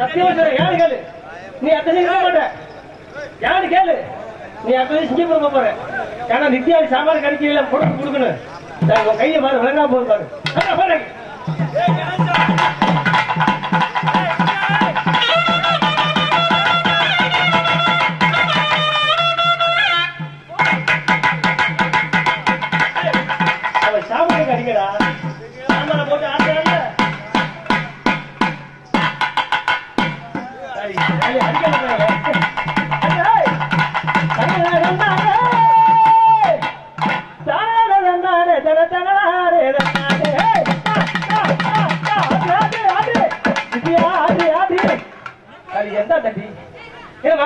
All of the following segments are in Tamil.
சத்தியமா சொல்றேன் யாரு கேளு நீ அத்தனை இருக்க மாட்ட யாரு கேளு நீ அத்தனை சிங்கப்பூர் போற ஏன்னா நித்யாடி சாம்பார் கறிக்கல கொடுத்து கொடுக்கணும் சரி, உன் கையை பாரு விளங்கா போகுது பாரு அண்ணா, பாரு அவன் சாம்பார் கறிக்கடா சாம்பாரை போட்டு ஆட்டுறாங்க சரி சரி, அடிக்கல பாரு. ஏய், தங்கடா, தங்கடா, ஏய். தானடா, தந்தானே, தன, தனடாரே, தந்தானே. ஏய், ஆ, ஆ, ஆ, ஆ, ஆடு, ஆடு, ஆடு. விஜயா, ஆடு, ஆடு. சரி, எந்த தண்டி ஏமா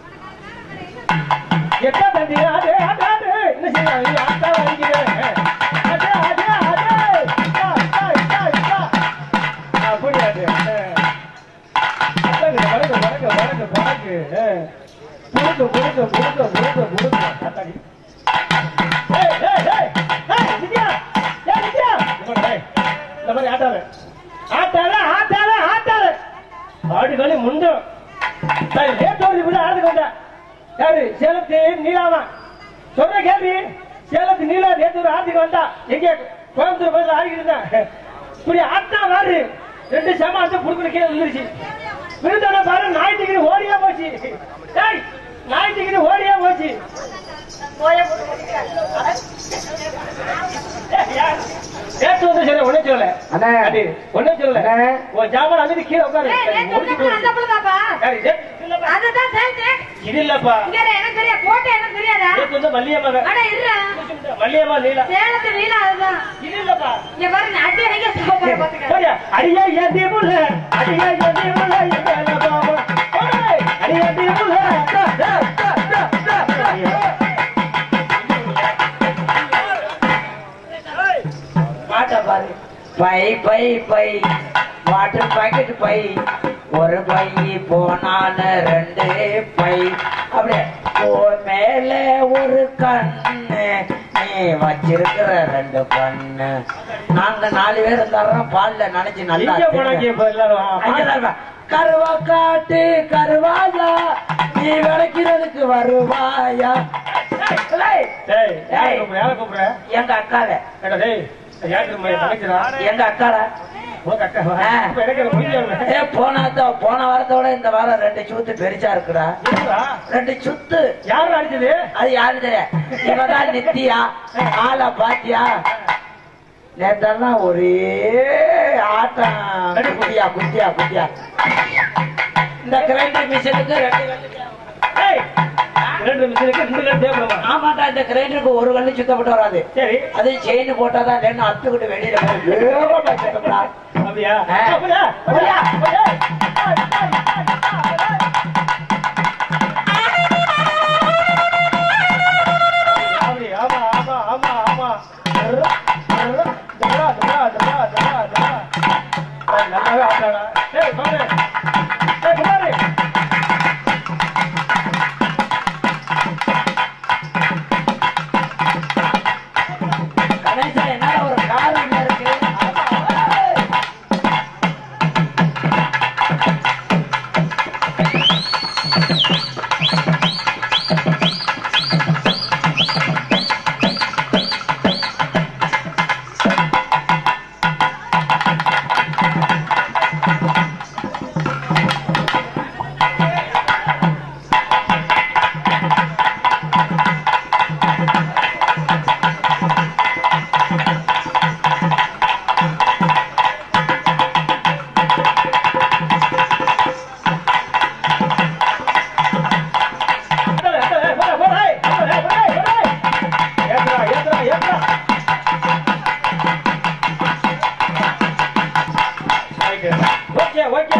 எத்தா தண்டி ஆடு ஆடு ஆடு என்ன செய்யலாம் நீ ஆட்டா வாங்கிக்கிறேன் ஆடு ஆடு ஆடு இத்தா, இத்தா, இத்தா, இத்தா. அப்படி ஆடு வடக்கு வடக்கு வடக்கு வடக்கு வடக்கு முடுக்கு முடுக்கு முடுக்கு முடுக்கு முடுக்கு ஆத்தாடி ஏய் ஏய் ஏய் ஏய் வித்யா ஏய் வித்யா இவன் டேய் இந்த மாதிரி ஆட்டாத ஆட்டாத ஆட்டாத ஆட்டாத ஆடு களி முண்டும் சரி லேட்டோடு விட ஆடுக்கு வந்தா யாரு சேலத்து நீலாமா சொல்ற கேள்வி சேலத்து நீலா நேத்து ஒரு ஆட்டுக்கு வந்தா எங்க கோயம்புத்தூர் பக்கத்துல ஆடிக்கிட்டு இருந்தா இப்படி ஆட்டா வாரு ரெண்டு செம ஆட்டு புடுக்குல கீழே விழுந்துருச்சு விழுந்தான பாரு ஞாயிற்றுக்கிட்டு ஓடியா போச்சு டேய் ஞாயிற்றுக்கிட்டு ஓடியா போச்சு நேத்து வந்து சரி ஒண்ணே சொல்லல அண்ணே. அடி, ஒண்ணே சொல்லல அண்ணே. உன் ஜாமான் அங்கிட்டு கீழே உட்காரு ஏய், நேத்து முடிச்சு இருந்தப்ப அந்த போடு. புள்ளதாப்பா? சரி, சரி, இல்லப்பா. அதுதான் சேர்த்தேன். இது இல்லப்பா இங்க இரு, எனக்கு தெரியாது. போட்டு எனக்கு தெரியாதா? நேத்து வந்து மல்லியம்மா அட, இருடா. மல்லியம்மா நீலா சேலத்து வீணா அதுதான். இது இல்லப்பா இங்க பாரு, நீ அடி அடிக்க சாப்பிடுற பாத்துக்க. போயா, அடியா ஏந்தி முள்ள, அடியா ஏந்தி முள்ள, இங்கேல பாபா. ஓய், அடியா ஏந்தி முள்ள, டா, டா, டா, டா, டா, டா. பாட்டை பாரு பை பை பை வாட்டர் பாக்கெட் பை ஒரு பை போனால ரெண்டு பை அப்படியே உன் மேல ஒரு கண்ணு நீ வச்சிருக்கிற ரெண்டு கண்ணு நாங்க நாலு பேர் தர்றோம் பால்ல நினைச்சு நல்லா இங்க போனாங்க தின்னு. இப்ப எல்லாரும் அங்க தர்றோம். கருவா காட்டு கருவாயா நீ விளைக்கிறதுக்கு வருவாயா ஏய், டேய், யாரை கூப்பிடுற, யாரை கூப்பிடுற? எங்க அக்காவை ஏடா, டேய், யாருக்கு நம்ம நினைக்கிறா? எங்க அக்காடா உனக்கு அக்காவா? ஆ. இப்ப எனக்கு அது புரியல. ஏ போன த- போன வாரத்தோட இந்த வாரம் ரெண்டு சுத்து பெருசா இருக்குடா என்னடா? ரெண்டு சுத்து யாரு அடிச்சது அது யாரு தெரியும் இவதான் நித்தியா ஆளா பாத்தியா நேத்தெல்லாம் ஒரே ஆட்டம் குட்டியா குட்டியா குட்டியா இந்த கிரைண்டர் மிஷினுக்கு ரெண்டு கல்லு தேவை. ஏய், ரெண்டு நிமிஷத்துக்கு ரெண்டு கட்டு தேவைப்படுமா? ஆமாண்டா இந்த கிரைண்டருக்கு ஒரு கல்லு சுத்தப்பட்டு வராது சரி அது செயின் போட்டாதான் இல்லைன்னு அத்துக்கிட்டு வெளியில போய் வேகமா சுத்தப்படா. அப்படியா ஆ. அப்படியா அப்படியா அப்படியா ஏய், ஏய், ஏய், ஏய். அப்படி, ஆமா ஆமா ஆமா ஆமா டர்ரு, டர்ரு, டர்ரா, டர்ரா, டர்ரா, டர்ரா, டர்ரா. ஏய், நல்லாவே ஆடுறாடா. ஏய், குமாரு. ஏய், குமாரு. கணேசா என்னால ஒரு கார் உள்ள இருக்கு ஏத்துடா, ஏத்துடா, ஏய், போடா, போடா, ஏய், போடா, ஏய், போடா, ஏய், போடா, ஏய். ஏத்துடா, ஏத்துடா, ஏத்துடா. Okay, okay, okay.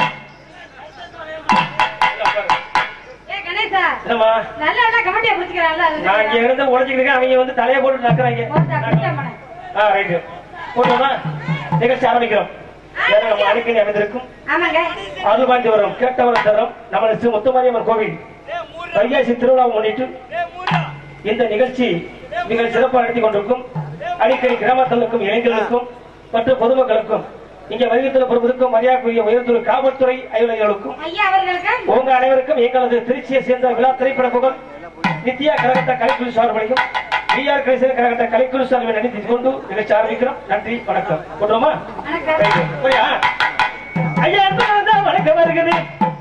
இல்ல, பாரு. ஏய், கணேசா, என்னம்மா நல்லா நல்லா கமெண்டியா பிடிச்சுக்கிறான்ல, அது நான் இங்க இருந்து உழைச்சிட்டு இருக்கேன் அவங்க வந்து தலையை போட்டு நக்குறாங்க போட்டா, பிடிச்சா மனே. ஆ ரைட்டு போட்டோமா நிகழ்ச்சி ஆரம்பிக்கிறோம் வேற நம்ம அடிக்கடி அமைந்திருக்கும் ஆமாங்க அருள்பாண்டி வரும் கேட்டவரம் தரும் நமது ஸ்ரீ முத்துமாரியம்மன் கோவில் வைகாசி திருவிழாவை முன்னிட்டு இந்த நிகழ்ச்சி மிக சிறப்பாக நடத்தி கொண்டிருக்கும் அடிக்கடி கிராமத்தினருக்கும் இளைஞர்களுக்கும் மற்றும் பொதுமக்களுக்கும் இங்க வருகின்ற பிரபுக்கும் மரியாதைக்குரிய உயர்ந்துள்ள காவல்துறை அலுவலர்களுக்கும் ஐயா அவர்களுக்கு உங்க அனைவருக்கும் எங்களது திருச்சியை சேர்ந்த விழா திரைப்பட புகழ் நித்யா கரகட்ட கலைக்குழு சார்பையும் பிஆர் கலைசர் கரகட்ட கலைக்குழு சார்பை நடித்து கொண்டு நிகழ்ச்சி ஆரம்பிக்கிறோம் நன்றி வணக்கம் கொண்டுமா வணக்கம் ஐயா அன்பு கலந்தா வணக்கம் வருகிறது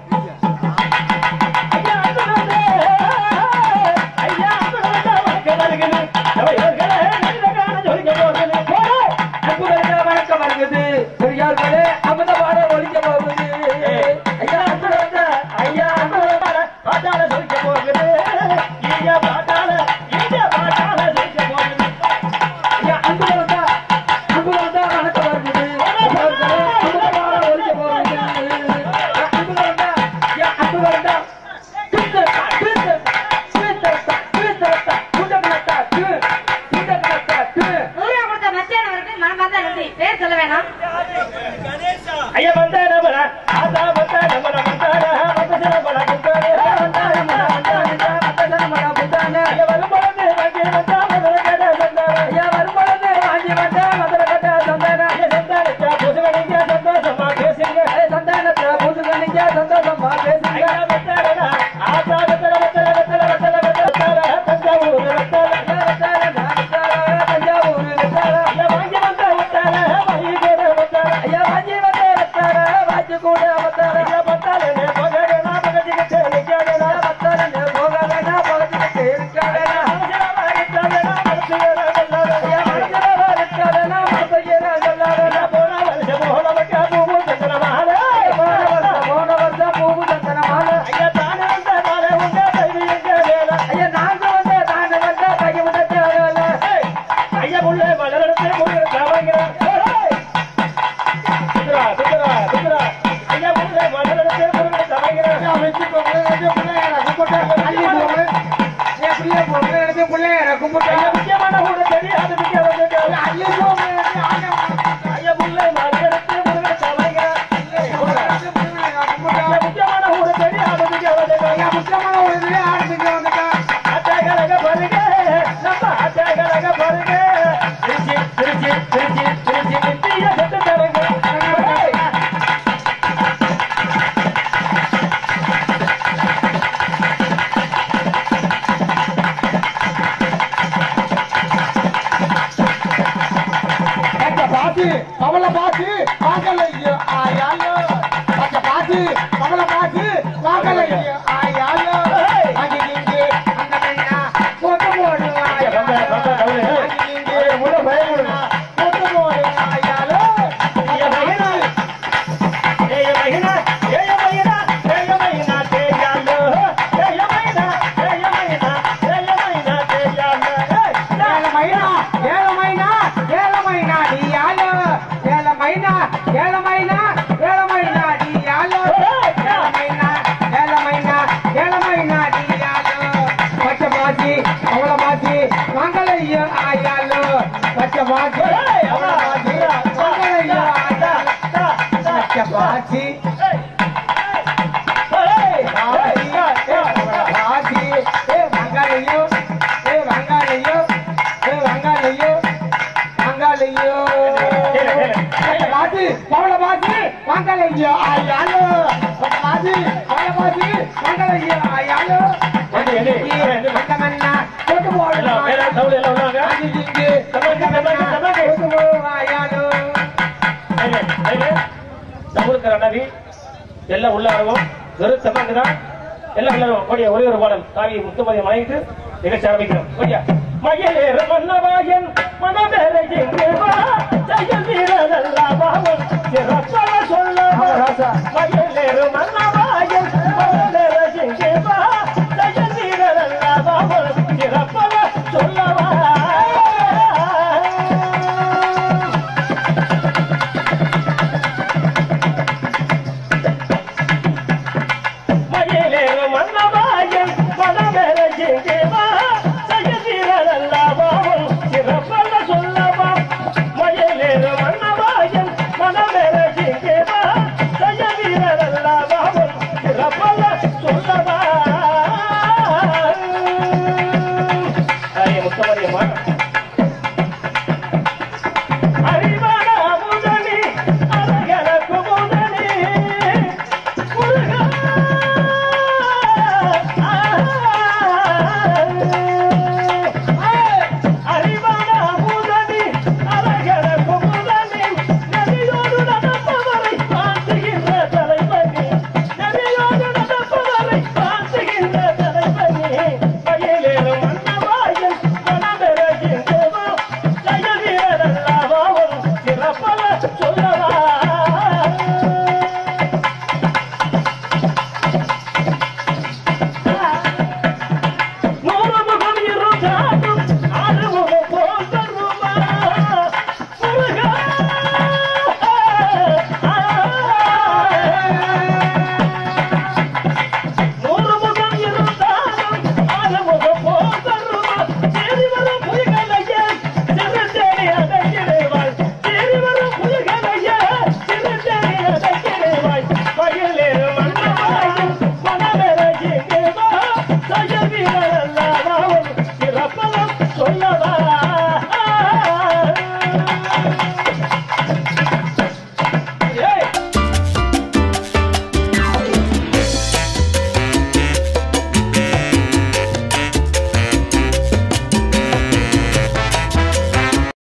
ஐயா அன்பு கலந்தா, ஐயா அன்பு கலந்தா வணக்கம் வருகிறது நம்ம இவர்களே நீலகான ஜொலிக்க போகிறது. போடு. அன்பு கலந்த வணக்கம் வருகிறது பெரியார்களே அமுதமான ஒழிக்க போகுது ஐயா அன்பு கலந்தா, ஐயா அன்பு கலந்தா, பாட்டாள ஜொலிக்க போகிறது. ஐயா பாட்டாள, ஐயா பாட்டாள ஜொலிக்க போகிறது. ஐயா அன்பு கலந்த அன்பு கலந்த வணக்கம் வருகிறது பெரியார்களே, அமுதமான ஒழிக்க போகுது ஐயா, அன்பு கலந்த ஐயா அன்பு கலந்த கிருத்தரத்தா, கிருத்தரத்தா, கிருத்தரத்தா, கிருத்தரத்தா, குண்டகலத்தா, கிரு, குண்டகலத்தா, கிரு. நூறுரூவா கொடுத்த மத்தியானவருக்கு மனமார்ந்த நன்றி பேர் சொல்ல வேணாம் ஐயா வந்தா நம்மள, ஆத்தா வந்தா நம்மள, வந்தாடா, வந்தா நம்மள, வந்தாடா, வந்தாரு, மன, வந்தாரு, வந்தாரு, மன, புத்தானே. ஐயா வரும்பொழுது வாங்கி வந்தா முதல்ல கேட்டா வந்தாடா. ஐயா வரும்பொழுது வாங்கி வந்த மதுரை கட்ட சந்தான ஐயா சந்தானத்தா, புதுவனைங்க சந்தோஷமா பேசுங்க. சந்தானத்துல புதுகணிக்க சந்தோஷமா பேசுங்க ஐயா வந்தாடா, ஆத்தா வந்தாடா, வந்தாடா, வந்தாடா, வந்தாடா, வந்தாடா, தஞ்சாவூர் வந்தாடா. ஐயா வந்தாரு, நான் வந்தாரு, தஞ்சாவூர் வந்தாரு. ஐயா வாங்கி வந்தா வந்தாடா, வாங்கி கூட வந்தாடா. ஐயா வாங்கி வந்த வந்தாரு, வாங்கி கூட வந்தாரு. ஐயா வந்தாடா, பகடனா, பகடிக்கிட்டு நிக்காதடா. ஐயா வந்தாரு, போக வேணாம், பக்கத்துக்கு இருக்க வேணாம். அவசரமா இருக்காதடா, மனசுல வந்தாடா. ஐயா மனசுல இருக்க வேணாம், மனசுல சொல்லாத. ஐயா போன வருஷம் போனவக்கா பூவு சந்தனமாலை. போன வருஷம், போன வருஷம் பூவு சந்தனமால. ஐயா தானே வந்த நாளே உங்க கைது எங்க வேலை ஐயா நாங்க வந்த, நாங்க வந்த, கையை விட தேவையில்ல. ஏய், ஐயா முள்ளே மலரெடுத்து முள்ளு சாவாங்கிறான். ஏய், சுத்துறா, சுத்துறா, சுத்துறா. ஐயா முள்ளே மலரெடுத்து முள்ளு சாவாங்கிறான். ஐயா முக்கியமான ஊரு தெரியாது மிக்க வந்துட்டான். ஐயா முள்ளே மலரெடுத்து முள்ளு சாவாங்கிறான். ஐயா முக்கியமான ஊரு தெரியாது மிக்க வந்துட்டான். அட்டகலக பாருங்க, நம்ம அட்டகலக பாருங்க. திருச்சி, திருச்சி, திருச்சி, திருச்சி, நித்திய சொத்து தரங்க. ஏய், பாத்து அவளை பாத்து வாங்கலையோ ஆயாலோ பச்ச பாத்து அவளை பாத்து வாங்கலையோ ஆயாலோ அங்கிங்கே அந்த கண்ணா போட்டு போடு ஐயா, வந்தா, வந்தா, கவுளு. அங்கிங்கே ஐயா, உள்ள பயமுடு. போட்டு போடு ஆயாலோ ஐயா, மகிழா. ஏய், மகிழா, ஏய், மகிழா, ஏய், மகிழா, தேயாலோ. ஏய், மகிழா, ஏய், மகிழா, ஏய், மகிழா, தேயாலோ. ஏய், ஏழ மைனா ஏழ மைனா ஏழ மைனா நீயாலோ ஏழ மைனா ஏழ மைனா ஏழ மைனா நீயாலோ ஏழ மைனா ஏழ மைனா ஏழ மைனா நீயாலோ பச்சை பாசி அவள பாசி மங்களையோ ஆயாலோ பச்சை பாசி ஏய், அவள அம்மா, பாசி ஐயா, மங்களையோ தா, ஆயாலோ தா, தா. பச்சை பாசி ஏய், ஏய், பாசி ஏய், ஏ அவள பாசி ஏ மங்களையோ ஏ மங்களையோ ஏ மங்களையோ மங்களையோ பாசி அவள பாசி மங்களையோ ஆயாலோ பாசி அவள பாசி மங்களையோ ஆயாலோ வந்து, எடு, எடு. அந்த மண்ணா போட்டு எல்லாம், வேற போடலாம் தவுளு எல்லாம் உள்ளாங்க. அங்கிங்கே தமக்கு, தமக்கு, தமக்கு. போட்டு போ ஆயாலோ ஐயே, ஐயே, நம்மளுக்கு அண்ணாவி எல்லாம் உள்ள வருவோம் வெறும் தமக்கு தான் எல்லாம் உள்ள வருவோம் ஓடியா ஒரே ஒரு பாடல் காவி முத்துமதி மனைவிட்டு நிகழ்ச்சி ஆரம்பிக்கிறோம் ஓடியா மகிழேற மன்னவாயன் மனமேற எங்கே வா செயல் வீரனல்லா பாவம் சிறப்பல சொல்ல மகிழேறு மன்னவா